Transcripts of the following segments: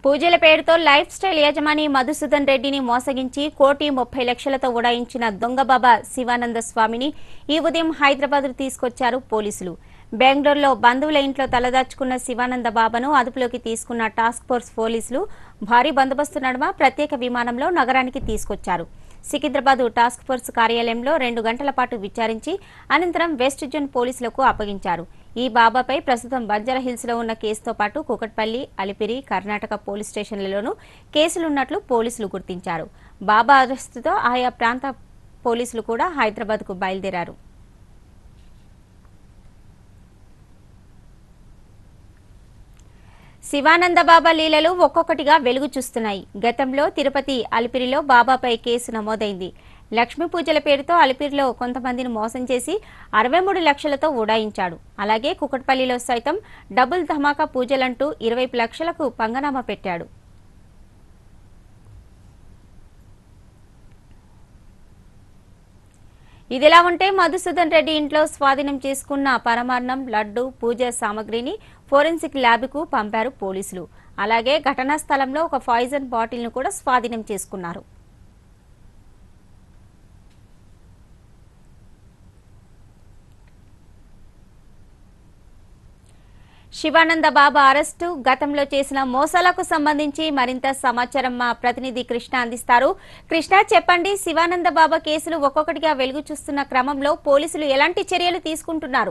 పూజల పేరుతో life style యజమాని మధుసూదన్ రెడ్డిని మోసగించి కోటి ముప్పై లక్షలతో ఉడాయించిన దొంగబాబా శివానంద స్వామిని ఈ ఉదయం హైదరాబాద్ తీసుకొచ్చారు పోలీసులు బెంగళూరులో బంధువుల ఇంట్లో తలదాచుకున్న శివానంద బాబాను అదుపులోకి తీసుకున్న టాస్క్ ఫోర్స్ పోలీసులు భారీ బందోబస్తు నడుమ ప్రత్యేక విమానంలో నగరానికి తీసుకొచ్చారు సికింద్రాబాద్ టాస్క్ ఫోర్స్ కార్యాలయంలో రెండు గంటల పాటు విచారించి అనంతరం వెస్ట్ జోన్ పోలీసులకు అప్పగించారు ఈ బాబాపై ప్రస్తుతం బంజారా హిల్స్ లో ఉన్న కేసుతో పాటు కుకట్పల్లి అలిపిరి కర్ణాటక పోలీస్ స్టేషన్లలోనూ కేసులున్నట్లు పోలీసులు గుర్తించారు బాబా అరెస్టుతో ఆయా ప్రాంత పోలీసులు కూడా హైదరాబాద్ కు బయలుదేరారు శివానంద బాబా లీలలు ఒక్కొక్కటిగా వెలుగు చూస్తున్నాయి గతంలో తిరుపతి అలిపిరిలో బాబాపై కేసు నమోదైంది లక్ష్మీ పూజల పేరుతో అలిపిరిలో కొంతమందిని మోసం చేసి అరవై మూడు లక్షలతో ఉడాయించాడు అలాగే కుకట్పల్లిలో సైతం డబుల్ ధమాకా పూజలంటూ ఇరవై లక్షలకు పంగనామా పెట్టాడు ఇదిలా ఉంటే మధుసూదన్ రెడ్డి ఇంట్లో స్వాధీనం చేసుకున్న పరమాన్నం లడ్డు పూజ సామగ్రిని ఫోరెన్సిక్ ల్యాబ్కు పంపారు పోలీసులు అలాగే ఘటనా స్థలంలో ఒక పాయిజన్ బాటిల్ను కూడా స్వాధీనం చేసుకున్నారు శివానంద బాబా అరెస్టు గతంలో చేసిన మోసాలకు సంబంధించి మరింత సమాచారం మా ప్రతినిధి కృష్ణ అందిస్తారు కృష్ణ చెప్పండి శివానంద బాబా కేసులు ఒక్కొక్కటిగా వెలుగు చూస్తున్న క్రమంలో పోలీసులు ఎలాంటి చర్యలు తీసుకుంటున్నారు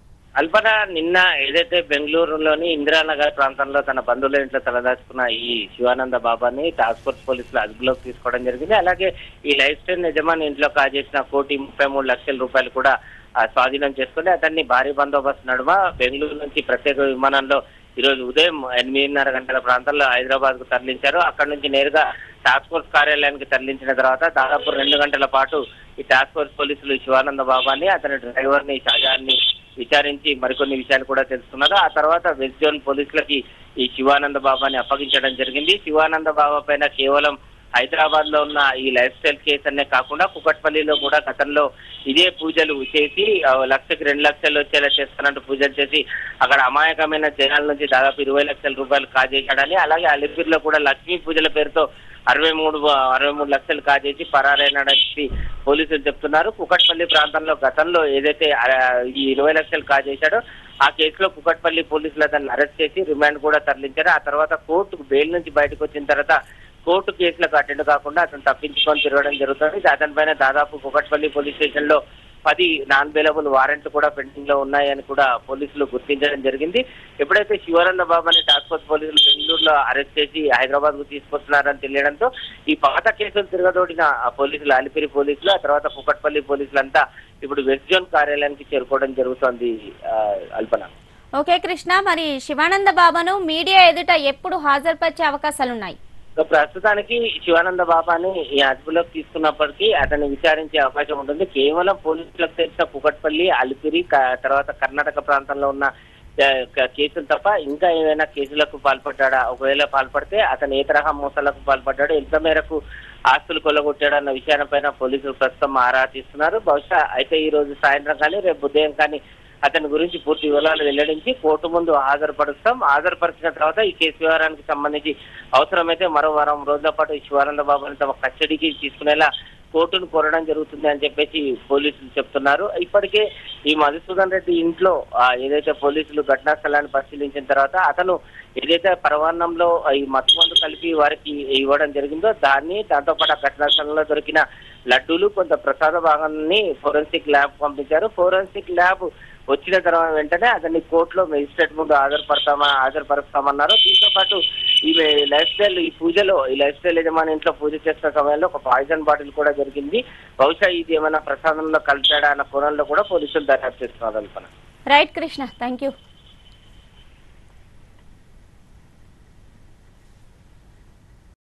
అల్పన నిన్న ఏదైతే బెంగళూరులోని ఇందిరానగర్ ప్రాంతంలో తన బంధువుల ఇంట్లో తలదాచుకున్న ఈ శివానంద బాబాని టాస్క్ ఫోర్స్ పోలీసులు అదుపులోకి తీసుకోవడం జరిగింది అలాగే ఈ లైఫ్ స్టైల్ యజమాని ఇంట్లో కాజేసిన కోటి ముప్పై మూడు లక్షల రూపాయలు కూడా ఆ, స్వాధీనం చేసుకుని అతన్ని భారీ బందోబస్తు నడుమ బెంగళూరు నుంచి ప్రత్యేక విమానంలో ఈ రోజు ఉదయం ఎనిమిదిన్నర గంటల ప్రాంతంలో హైదరాబాద్ కు తరలించారు అక్కడ నుంచి నేరుగా టాస్క్ ఫోర్స్ కార్యాలయానికి తరలించిన తర్వాత దాదాపు రెండు గంటల పాటు ఈ టాస్క్ ఫోర్స్ పోలీసులు శివానంద బాబాని అతని డ్రైవర్ ని షాజాన్ని విచారించి మరికొన్ని విషయాలు కూడా తెలుసుకున్నారు ఆ తర్వాత వెస్ట్ జోన్ పోలీసులకి ఈ శివానంద బాబాని అప్పగించడం జరిగింది శివానంద బాబా పైన కేవలం హైదరాబాద్ లో ఉన్న ఈ లైఫ్ స్టైల్ కేసు అనే కాకుండా కుకట్పల్లిలో కూడా గతంలో ఇదే పూజలు చేసి ఆ, లక్షకి రెండు లక్షలు వచ్చేలా చేస్తున్నట్టు పూజలు చేసి అక్కడ అమాయకమైన జనాల నుంచి దాదాపు ఇరవై లక్షల రూపాయలు కాజేశాడని అలాగే అలిపిరిలో కూడా లక్ష్మీ పూజల పేరుతో అరవై మూడు అరవై మూడు లక్షలు కాజేసి పరారైనాడని చెప్పి పోలీసులు చెప్తున్నారు కుకట్పల్లి ప్రాంతంలో గతంలో ఏదైతే ఆ, ఈ ఇరవై లక్షలు కాజేశాడో ఆ కేసులో కుకట్పల్లి పోలీసులు అతన్ని అరెస్ట్ చేసి రిమాండ్ కూడా తరలించారు ఆ తర్వాత కోర్టుకు బెయిల్ నుంచి బయటకు వచ్చిన తర్వాత కోర్టు కేసులకు అటెండ్ కాకుండా అతను తప్పించుకొని తిరగడం జరుగుతుంది అతని పైన దాదాపు కుకట్పల్లి పోలీస్ స్టేషన్ లో పది నాన్ బెయిలబుల్ వారెంట్లు కూడా పెండింగ్ లో ఉన్నాయని కూడా పోలీసులు గుర్తించడం జరిగింది ఎప్పుడైతే శివానంద బాబాని టాస్క్ ఫోర్స్ పోలీసులు బెంగళూరులో అరెస్ట్ చేసి హైదరాబాద్ కు తీసుకొస్తున్నారని తెలియడంతో ఈ పాత కేసులు తిరగదోడిన ఆ పోలీసులు అలిపిరి పోలీసులు ఆ తర్వాత కుకట్పల్లి పోలీసులంతా ఇప్పుడు వెస్ట్ జోన్ కార్యాలయానికి చేరుకోవడం జరుగుతోంది ఆ, అల్పన ఓకే కృష్ణ మరి శివానంద బాబాను మీడియా ఎదుట ఎప్పుడు హాజరుపరిచే అవకాశాలున్నాయి సో ప్రస్తుతానికి శివానంద బాబాని ఈ అదుపులోకి తీసుకున్నప్పటికీ అతన్ని విచారించే అవకాశం ఉంటుంది కేవలం పోలీసులకు తెలిసిన కుకట్పల్లి అలిపిరి క- తర్వాత కర్ణాటక ప్రాంతంలో ఉన్న ఆ, క- కేసులు తప్ప ఇంకా ఏదైనా కేసులకు పాల్పడ్డా ఒకవేళ పాల్పడితే అతను ఏ తరహా మోసాలకు పాల్పడ్డాడు ఎంత మేరకు ఆస్తులు కొల్లగొట్టాడు అన్న విషయాలపైన పోలీసులు ప్రస్తుతం ఆరా తీస్తున్నారు బహుశా అయితే ఈ రోజు సాయంత్రం కానీ రేపు ఉదయం కానీ అతని గురించి పూర్తి వివరాలు వెల్లడించి కోర్టు ముందు హాజరుపరుస్తాం హాజరుపరిచిన తర్వాత ఈ కేసు వ్యవహారానికి సంబంధించి అవసరమైతే మరో వారం రోజుల పాటు ఈ శివానంద బాబుని తమ కస్టడీకి తీసుకునేలా కోర్టును కోరడం జరుగుతుంది అని చెప్పేసి పోలీసులు చెప్తున్నారు ఇప్పటికే ఈ మధుసూదన్ రెడ్డి ఇంట్లో ఆ, ఏదైతే పోలీసులు ఘటనా స్థలాన్ని పరిశీలించిన తర్వాత అతను ఏదైతే పరవాన్నంలో ఈ మత్తుమందు కలిపి వారికి ఇవ్వడం జరిగిందో దాన్ని దాంతో పాటు ఆ ఘటనా స్థలంలో దొరికిన లడ్డూలు కొంత ప్రసాద భాగాన్ని ఫోరెన్సిక్ ల్యాబ్ పంపించారు ఫోరెన్సిక్ ల్యాబ్ వచ్చిన తర్వాత వెంటనే అతన్ని కోర్టులో మెజిస్ట్రేట్ ముందు హాజరుపడతామా హాజరుపరుస్తామన్నారు దీంతో పాటు ఈమె లైఫ్ స్టైల్ ఈ పూజలో ఈ లైఫ్ స్టైల్ యజమాని ఇంట్లో పూజ చేస్తున్న సమయంలో ఒక పాయిజన్ బాటిల్ కూడా జరిగింది బహుశా ఇది ఏమైనా ప్రసాదంలో కలిపాడా అన్న కోణంలో కూడా పోలీసులు దర్యాప్తు చేస్తున్నారు అనుకున్నాను రైట్ కృష్ణ థ్యాంక్ యూ